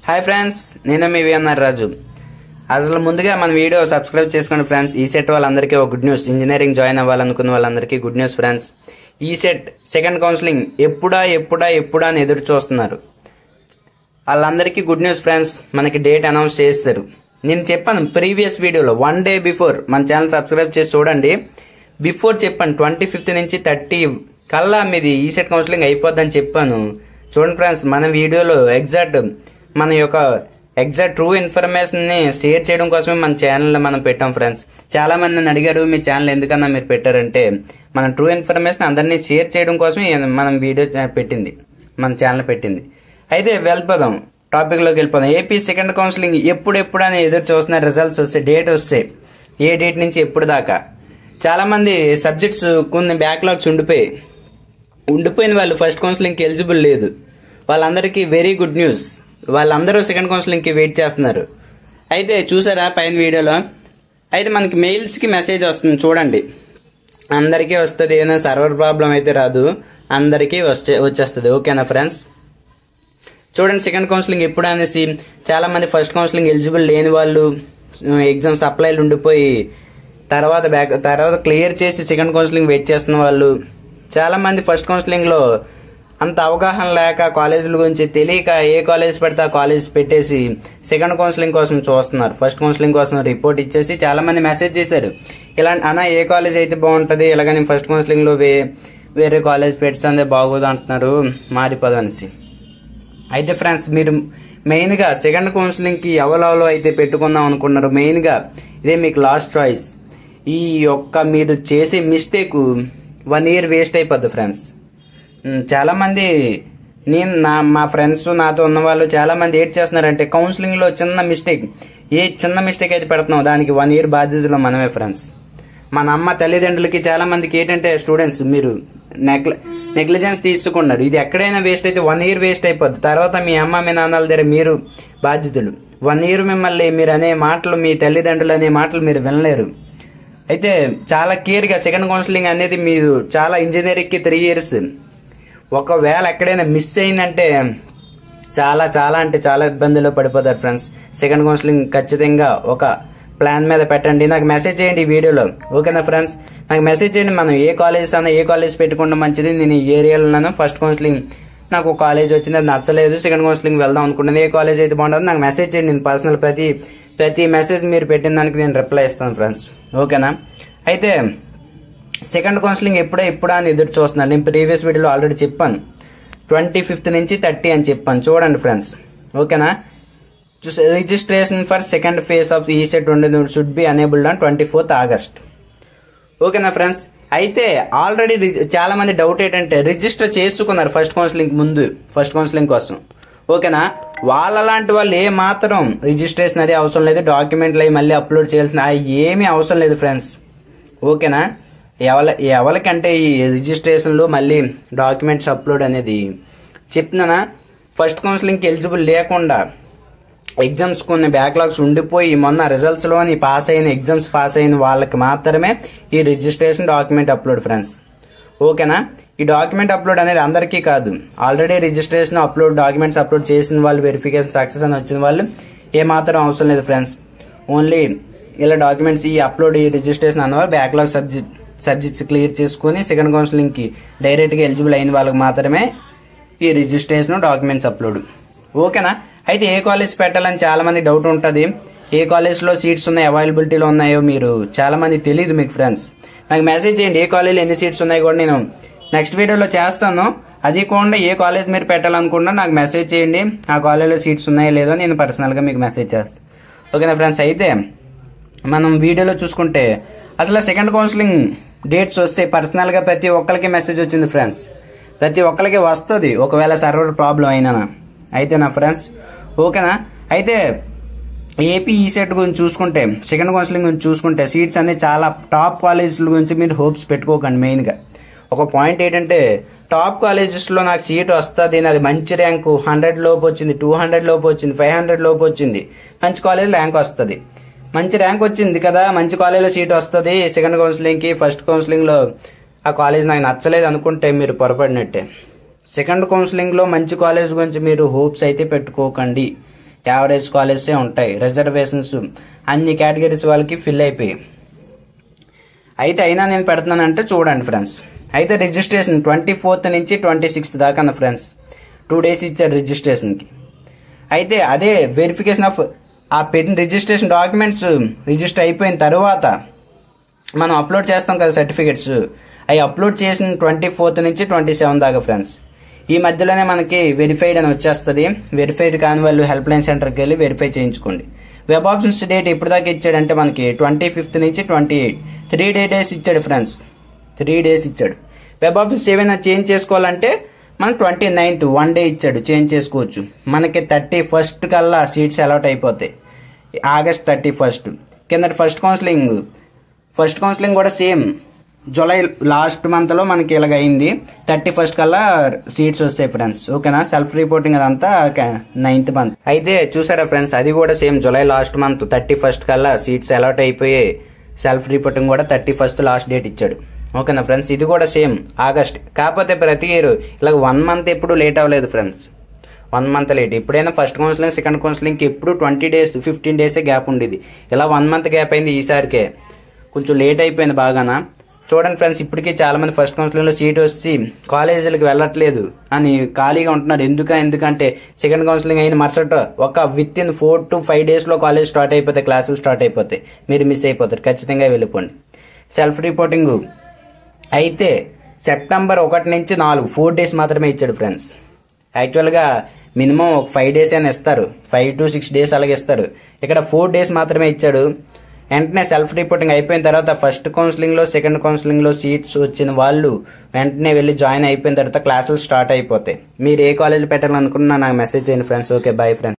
hi friends నేను మీ VNR రాజు అసలు ముందుగా మన వీడియో సబ్స్క్రైబ్ చేసుకోండి ఫ్రెండ్స్ ఈ సెట్ వాళ్ళందరికీ ఒక గుడ్ న్యూస్ ఇంజనీరింగ్ జాయిన్ అవ్వాలనుకున్న వాళ్ళందరికీ good news friends ECET second counselling ఎప్పుడా ఎప్పుడా ఎప్పుడా అని ఎదురు చూస్తున్నారు వాళ్ళందరికీ గుడ్ న్యూస్ ఫ్రెండ్స్ మనకి డేట్ అనౌన్స్ చేస్తారు నేను చెప్పాను ప్రీవియస్ వీడియోలో వన్ డే బిఫోర్ మన ఛానల్ సబ్స్క్రైబ్ చేసి చూడండి బిఫోర్ చెప్పాను ట్వంటీ ఫిఫ్త్ నుంచి థర్టీ కల్లా మీది ఈ సెట్ కౌన్సిలింగ్ అయిపోద్దని చెప్పాను చూడండి ఫ్రెండ్స్ మన వీడియోలో ఎగ్జాక్ట్ మన యొక్క ఎగ్జాక్ట్ ట్రూ ఇన్ఫర్మేషన్ ని షేర్ చేయడం కోసమే మన ఛానల్ మనం పెట్టాం ఫ్రెండ్స్ చాలా మంది నన్ను అడిగారు మీ ఛానల్ ఎందుకన్నా మీరు పెట్టారంటే మన ట్రూ ఇన్ఫర్మేషన్ అందరినీ షేర్ చేయడం కోసమే మనం వీడియో పెట్టింది మన ఛానల్ పెట్టింది అయితే వెళ్ళిపోదాం టాపిక్ లోకి వెళ్ళిపోదాం ఏపీ సెకండ్ కౌన్సిలింగ్ ఎప్పుడెప్పుడు అని ఎదురు చూస్తున్న రిజల్ట్స్ వస్తే డేట్ వస్తే ఏ డేట్ నుంచి ఎప్పుడు దాకా చాలా మంది సబ్జెక్ట్స్ కొన్ని బ్యాక్లాగ్స్ ఉండిపోయి ఉండిపోయిన వాళ్ళు ఫస్ట్ కౌన్సిలింగ్కి ఎలిజిబుల్ లేదు వాళ్ళందరికీ వెరీ గుడ్ న్యూస్ వాళ్ళందరూ సెకండ్ కౌన్సిలింగ్కి వెయిట్ చేస్తున్నారు అయితే చూసారా పైన వీడియోలో అయితే మనకి మెయిల్స్కి మెసేజ్ వస్తుంది చూడండి అందరికీ వస్తుంది ఏదైనా సర్వర్ ప్రాబ్లం అయితే రాదు అందరికీ వచ్చే వచ్చేస్తుంది ఓకేనా ఫ్రెండ్స్ చూడండి సెకండ్ కౌన్సిలింగ్ ఎప్పుడు అనేసి చాలా మంది ఫస్ట్ కౌన్సిలింగ్ ఎలిజిబుల్ లేని వాళ్ళు ఎగ్జామ్స్ అప్లైలు ఉండిపోయి తర్వాత బ్యాక్ తర్వాత క్లియర్ చేసి సెకండ్ కౌన్సిలింగ్ వెయిట్ చేస్తున్న వాళ్ళు చాలా మంది ఫస్ట్ కౌన్సిలింగ్ లో అంత అవగాహన లేక కాలేజీల గురించి తెలియక ఏ కాలేజ్ పెడితే ఆ కాలేజ్ పెట్టేసి సెకండ్ కౌన్సిలింగ్ కోసం చూస్తున్నారు ఫస్ట్ కౌన్సిలింగ్ కోసం రిపోర్ట్ ఇచ్చేసి చాలా మంది మెసేజ్ చేశారు ఇలాంటి అన్న ఏ కాలేజ్ అయితే బాగుంటుంది ఇలాగ నేను ఫస్ట్ కౌన్సిలింగ్ లో వే వేరే కాలేజ్ పెడితే బాగోదు అంటున్నారు మారిపోదు అనేసి అయితే ఫ్రెండ్స్ మీరు మెయిన్గా సెకండ్ కౌన్సిలింగ్కి ఎవరెవరో అయితే పెట్టుకుందాం అనుకున్నారు మెయిన్గా ఇదే మీకు లాస్ట్ చాయిస్ ఈ యొక్క మీరు చేసే మిస్టేక్ వన్ ఇయర్ వేస్ట్ అయిపోద్ది ఫ్రెండ్స్ చాలామంది నేను నా మా ఫ్రెండ్స్ నాతో ఉన్న వాళ్ళు చాలామంది ఏడ్ చేస్తున్నారంటే కౌన్సిలింగ్లో చిన్న మిస్టేక్ ఏ చిన్న మిస్టేక్ అయితే పెడుతున్నావు దానికి వన్ ఇయర్ బాధ్యతలో మనమే ఫ్రెండ్స్ మన అమ్మ తల్లిదండ్రులకి చాలా మందికి ఏంటంటే స్టూడెంట్స్ మీరు నెగ్ల నెగ్లిజెన్స్ తీసుకున్నారు ఇది ఎక్కడైనా వేస్ట్ అయితే వన్ ఇయర్ వేస్ట్ అయిపోద్ది తర్వాత మీ అమ్మ మీ నాన్నల దగ్గర మీరు బాధ్యతలు వన్ ఇయర్ మిమ్మల్ని మీరు అనే మాటలు మీ తల్లిదండ్రులు అనే మాటలు మీరు వినలేరు అయితే చాలా కేర్గా సెకండ్ కౌన్సిలింగ్ అనేది మీరు చాలా ఇంజనీరింగ్కి త్రీ ఇయర్స్ ఒకవేళ ఎక్కడైనా మిస్ అయిందంటే చాలా చాలా అంటే చాలా ఇబ్బందిలో పడిపోతారు ఫ్రెండ్స్ సెకండ్ కౌన్సిలింగ్ ఖచ్చితంగా ఒక ప్లాన్ మీద పెట్టండి నాకు మెసేజ్ చేయండి ఈ వీడియోలో ఓకేనా ఫ్రెండ్స్ నాకు మెసేజ్ చేయండి మనం ఏ కాలేజ్ అన్నా ఏ కాలేజ్ పెట్టుకుంటే మంచిది నేను ఈ ఏరియాలో ఉన్నాను ఫస్ట్ కౌన్సిలింగ్ నాకు కాలేజ్ వచ్చింది అది నచ్చలేదు సెకండ్ కౌన్సిలింగ్ వెళ్దాం అనుకుంటుంది ఏ కాలేజ్ అయితే బాగుంటుంది నాకు మెసేజ్ చేయండి నేను పర్సనల్ ప్రతి ప్రతి మెసేజ్ మీరు పెట్టిన దానికి నేను రిప్లై ఇస్తాను ఫ్రెండ్స్ ఓకేనా అయితే సెకండ్ కౌన్సిలింగ్ ఎప్పుడో ఎప్పుడా అని ఎదురు చూస్తున్నాను నేను ప్రీవియస్ వీడియోలో ఆల్రెడీ చెప్పాను ట్వంటీ ఫిఫ్త్ నుంచి థర్టీ అని చెప్పాను చూడండి ఫ్రెండ్స్ ఓకేనా registration for second phase of ECET ఉండేది should be enabled on twenty fourth August ఓకేనా ఫ్రెండ్స్ అయితే ఆల్రెడీ చాలా మంది డౌట్ ఏంటంటే రిజిస్టర్ చేసుకున్నారు ఫస్ట్ కౌన్సిలింగ్ ముందు ఫస్ట్ కౌన్సిలింగ్ కోసం ఓకేనా వాళ్ళ లాంటి వాళ్ళు ఏ మాత్రం రిజిస్ట్రేషన్ అది అవసరం లేదు డాక్యుమెంట్లు అవి మళ్ళీ అప్లోడ్ చేయాల్సిన ఏమీ అవసరం లేదు ఫ్రెండ్స్ ఓకేనా ఎవల ఎవరికంటే ఈ రిజిస్ట్రేషన్లు మళ్ళీ డాక్యుమెంట్స్ అప్లోడ్ అనేది చెప్తున్నానా ఫస్ట్ కౌన్సిలింగ్కి ఎలిజిబుల్ లేకుండా ఎగ్జామ్స్ కొన్ని బ్యాక్లాగ్స్ ఉండిపోయి మొన్న రిజల్ట్స్లోని పాస్ అయిన ఎగ్జామ్స్ పాస్ అయిన వాళ్ళకి మాత్రమే ఈ రిజిస్ట్రేషన్ డాక్యుమెంట్ అప్లోడ్ ఫ్రెండ్స్ ఓకేనా ఈ డాక్యుమెంట్ అప్లోడ్ అనేది అందరికీ కాదు already registration upload documents upload చేసిన వాళ్ళు వెరిఫికేషన్ సక్సెస్ అని వచ్చిన వాళ్ళు ఏమాత్రం అవసరం లేదు ఫ్రెండ్స్ ఓన్లీ ఇలా డాక్యుమెంట్స్ ఈ అప్లోడ్ ఈ రిజిస్ట్రేషన్ అన్నవారు బ్యాక్లాగ్ సబ్జెక్ట్ సబ్జెక్ట్స్ క్లియర్ చేసుకుని సెకండ్ కౌన్సిలింగ్కి డైరెక్ట్గా ఎలిజిబుల్ అయిన వాళ్ళకి మాత్రమే ఈ రిజిస్ట్రేషన్ డాక్యుమెంట్స్ అప్లోడ్ ఓకేనా అయితే ఏ కాలేజ్ పెట్టాలని చాలా మంది డౌట్ ఉంటుంది ఏ కాలేజ్లో సీట్స్ ఉన్నాయి అవైలబిలిటీలో ఉన్నాయో మీరు చాలా మంది తెలియదు మీకు ఫ్రెండ్స్ నాకు మెసేజ్ చేయండి ఏ కాలేజీలో ఎన్ని సీట్స్ ఉన్నాయి కూడా నేను నెక్స్ట్ వీడియోలో చేస్తాను అది కూడా ఏ కాలేజ్ మీరు పెట్టాలనుకున్నా నాకు మెసేజ్ చేయండి ఆ కాలేజీలో సీట్స్ ఉన్నాయో లేదో నేను పర్సనల్గా మీకు మెసేజ్ చేస్తాను ఓకేనా ఫ్రెండ్స్ అయితే మనం వీడియోలో చూసుకుంటే అసలు సెకండ్ కౌన్సిలింగ్ డేట్స్ వస్తే పర్సనల్గా ప్రతి ఒక్కరికి మెసేజ్ వచ్చింది ఫ్రెండ్స్ ప్రతి ఒక్కరికి వస్తుంది ఒకవేళ సర్వర్ ప్రాబ్లం అయినా అయితే నా ఫ్రెండ్స్ ఓకేనా అయితే ఏపీ ఈ సెట్ గురించి చూసుకుంటే సెకండ్ కౌన్సిలింగ్ గురించి చూసుకుంటే సీట్స్ అన్ని చాలా టాప్ కాలేజీల గురించి మీరు హోప్స్ పెట్టుకోకండి మెయిన్గా ఒక పాయింట్ ఏంటంటే టాప్ కాలేజెస్లో నాకు సీట్ వస్తుంది అది మంచి ర్యాంకు హండ్రెడ్ లోపు వచ్చింది టూ హండ్రెడ్ లోపు వచ్చింది ఫైవ్ హండ్రెడ్ లోపు వచ్చింది మంచి కాలేజ్ ర్యాంక్ వస్తుంది మంచి ర్యాంక్ వచ్చింది కదా మంచి కాలేజ్లో సీట్ వస్తుంది సెకండ్ కౌన్సిలింగ్కి ఫస్ట్ కౌన్సిలింగ్లో ఆ కాలేజ్ నాకు నచ్చలేదు అనుకుంటే మీరు పొరపడినట్టే సెకండ్ కౌన్సిలింగ్లో మంచి కాలేజ్ గురించి మీరు హోప్స్ అయితే పెట్టుకోకండి యావరేజ్ కాలేజెసే ఉంటాయి రిజర్వేషన్స్ అన్ని కేటగిరీస్ వాళ్ళకి ఫిల్ అయిపోయి అయితే అయినా నేను పెడుతున్నానంటే చూడండి ఫ్రెండ్స్ అయితే రిజిస్ట్రేషన్ ట్వంటీ ఫోర్త్ నుంచి ట్వంటీ సిక్స్త్ దాకా ఫ్రెండ్స్ టూ డేస్ ఇచ్చారు రిజిస్ట్రేషన్కి అయితే అదే వెరిఫికేషన్ ఆఫ్ ఆ పెట్టిన రిజిస్ట్రేషన్ డాక్యుమెంట్స్ రిజిస్టర్ అయిపోయిన తర్వాత మనం అప్లోడ్ చేస్తాం కదా సర్టిఫికెట్స్ అవి అప్లోడ్ చేసిన ట్వంటీ ఫోర్త్ నుంచి ట్వంటీ సెవెన్ దాకా ఫ్రెండ్స్ ఈ మధ్యలోనే మనకి వెరిఫైడ్ అని వచ్చేస్తుంది వెరిఫైడ్ కాని వాళ్ళు హెల్ప్ లైన్ సెంటర్కి వెళ్ళి వెరిఫై చేయించుకోండి వెబ్ ఆప్షన్స్ డేట్ ఎప్పుడు దాకా ఇచ్చాడంటే మనకి ట్వంటీ ఫిఫ్త్ నుంచి twenty eight three day days ఇచ్చాడు ఫ్రెండ్స్ త్రీ డేస్ ఇచ్చాడు వెబ్ ఆప్షన్స్ ఏమైనా చేంజ్ చేసుకోవాలంటే మనకి ట్వంటీ నైన్త్ వన్ డే ఇచ్చాడు చేంజ్ చేసుకోవచ్చు మనకి థర్టీ ఫస్ట్ కల్లా సీట్స్ అలాట్ అయిపోతాయి ఆగస్ట్ థర్టీ ఫస్ట్ కింద ఫస్ట్ కౌన్సిలింగ్ ఫస్ట్ కౌన్సిలింగ్ కూడా సేమ్ జూలై లాస్ట్ మంత్లో మనకి ఇలాగ అయింది థర్టీ ఫస్ట్ కల్లా సీట్స్ వస్తాయి ఫ్రెండ్స్ ఓకేనా సెల్ఫ్ రిపోర్టింగ్ అదంతా నైన్త్ మంత్ అయితే చూసారా ఫ్రెండ్స్ అది కూడా same July last month thirty first కల్లా సీట్స్ అలాట్ అయిపోయి సెల్ఫ్ రిపోర్టింగ్ కూడా థర్టీ ఫస్ట్ లాస్ట్ డేట్ ఇచ్చాడు ఓకేనా ఫ్రెండ్స్ ఇది కూడా సేమ్ ఆగస్ట్ కాకపోతే ప్రతి ఇయర్ ఇలా వన్ మంత్ ఎప్పుడు లేట్ అవ్వలేదు ఫ్రెండ్స్ వన్ మంత్ లేట్ ఎప్పుడైనా ఫస్ట్ కౌన్సిలింగ్ సెకండ్ కౌన్సిలింగ్కి ఎప్పుడు ట్వంటీ డేస్ ఫిఫ్టీన్ డేసే గ్యాప్ ఉండేది ఇలా వన్ మంత్ గ్యాప్ అయింది ఈసారికే కొంచెం లేట్ అయిపోయింది బాగానా చూడండి ఫ్రెండ్స్ ఇప్పటికీ చాలా మంది ఫస్ట్ కౌన్సిలింగ్లో సీట్ వచ్చి కాలేజీలకు వెళ్ళట్లేదు అని ఖాళీగా ఉంటున్నారు ఎందుక ఎందుకంటే సెకండ్ కౌన్సిలింగ్ అయిన మరుసట ఒక within four to five డేస్లో కాలేజ్ స్టార్ట్ అయిపోతాయి క్లాసులు స్టార్ట్ అయిపోతాయి మీరు మిస్ అయిపోతారు ఖచ్చితంగా వెళ్ళిపోండి సెల్ఫ్ రిపోర్టింగ్ అయితే సెప్టెంబర్ ఒకటి నుంచి నాలుగు ఫోర్ డేస్ మాత్రమే ఇచ్చాడు ఫ్రెండ్స్ యాక్చువల్గా మినిమం ఒక ఫైవ్ డేస్ అయినా ఇస్తారు ఫైవ్ టు సిక్స్ డేస్ అలాగే ఇస్తారు ఇక్కడ ఫోర్ డేస్ మాత్రమే ఇచ్చాడు వెంటనే సెల్ఫ్ రిపోర్టింగ్ అయిపోయిన తర్వాత ఫస్ట్ కౌన్సిలింగ్లో సెకండ్ కౌన్సిలింగ్లో సీట్స్ వచ్చిన వాళ్ళు వెంటనే వెళ్ళి జాయిన్ అయిపోయిన తర్వాత క్లాసులు స్టార్ట్ అయిపోతాయి మీరు ఏ కాలేజ్ పెట్టాలనుకున్నా నాకు మెసేజ్ చేయండి ఫ్రెండ్స్ ఓకే బాయ్ ఫ్రెండ్స్